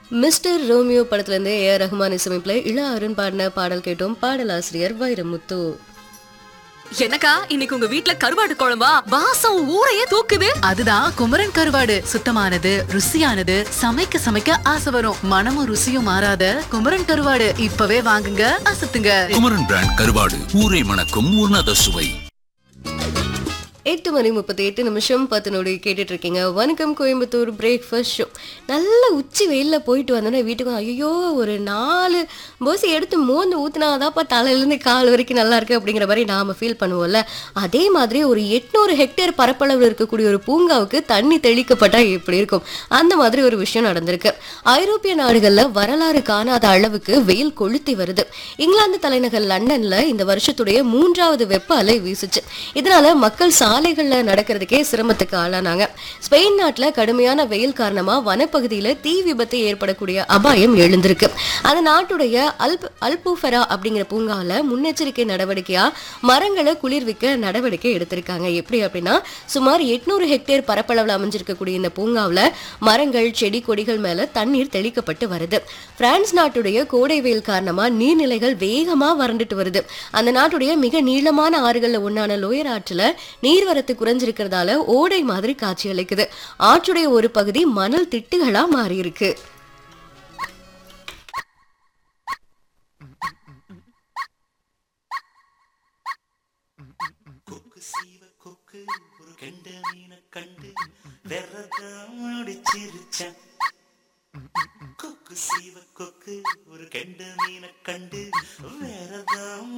mister Romeo படத்துலேருந்து A R Rahman இசையமைப்பில் இள அருண் பாடின பாடல் கேட்டோம் பாடலாசிரியர் வைரமுத்து என்னக்கா இன்னைக்கு உங்க வீட்ல கருவாடு குழம்பா வாசம் ஊரையே தூக்குது அதுதான் குமரன் கருவாடு சுத்தமானது ருசியானது சமைக்க சமைக்க ஆசை வரும் மனமும் ருசியும் மாறாத குமரன் கருவாடு இப்பவே வாங்குங்க அசத்துங்க குமரன் பிராண்ட் கருவாடு ஊரை மணக்கும் உன்னத சுவை எட்டு மணி முப்பத்தி எட்டு நிமிஷம் பத்து நொடி கேட்டுட்டு இருக்கீங்க வணக்கம் கோயம்புத்தூர் பிரேக்ஃபாஸ்ட் ஷோ நல்ல உச்சி வெயிலில் போயிட்டு வந்தோன்னே வீட்டுக்கு ஐயோ ஒரு நாலு போசி எடுத்து மோந்து ஊத்துனாதாப்பா தலையிலேருந்து கால் வரைக்கும் நல்லா இருக்கு அப்படிங்கிற மாதிரி நாம ஃபீல் பண்ணுவோம்ல அதே மாதிரி ஒரு எட்நூறு ஹெக்டேர் பரப்பளவில் இருக்கக்கூடிய ஒரு பூங்காவுக்கு தண்ணி தெளிக்கப்பட்டா எப்படி இருக்கும் அந்த மாதிரி ஒரு விஷயம் நடந்திருக்கு ஐரோப்பிய நாடுகள்ல வரலாறு காணாத அளவுக்கு வெயில் கொளுத்தி வருது இங்கிலாந்து தலைநகர் லண்டன்ல இந்த வருஷத்துடைய மூன்றாவது வெப்ப அலை வீசுச்சு இதனால மக்கள் சாலைகள்ல நடக்கிறதுக்கே சிரமத்துக்கு ஆளானாங்க ஸ்பெயின் நாட்டுல கடுமையான வெயில் காரணமா வனப்பகுதியில தீ விபத்து ஏற்படக்கூடிய அபாயம் எழுந்திருக்கு அந்த நாட்டுடைய அல்ப் அல்புஃபெரா அப்படிங்கிற பூங்கால முன்னெச்சரிக்கை நடவடிக்கையா மரங்களை குளிர்விக்க நடவடிக்கை எடுத்திருக்காங்க எப்படி அப்படின்னா சுமார் எட்நூறு ஹெக்டேர் பரப்பளவில் அமைஞ்சிருக்கக்கூடிய இந்த பூங்காவில் மரங்கள் செடி கொடிகள் மேல தண்ணீர் தெளிக்கப்பட்டு வருது பிரான்ஸ் நாட்டுடைய கோடை வெயில் காரணமா நீர்நிலைகள் வேகமா வறண்டுட்டு வருது அந்த நாட்டுடைய மிக நீளமான ஆறுகள்ல ஒன்னான லோயர் ஆற்றுல நீர்வரத்து குறைஞ்சிருக்கிறதால ஓடை மாதிரி காட்சி அளிக்குது ஆற்றுடைய ஒரு பகுதி மணல் திட்டுகளா மாறி இருக்கு கொக்கு சீவ கொக்கு ஒரு கெண்ட மீனை கண்டு வெறதாடி சிரிச்சான் கொக்கு சீவ கொக்கு ஒரு கெண்ட மீனை கண்டு வேறதான்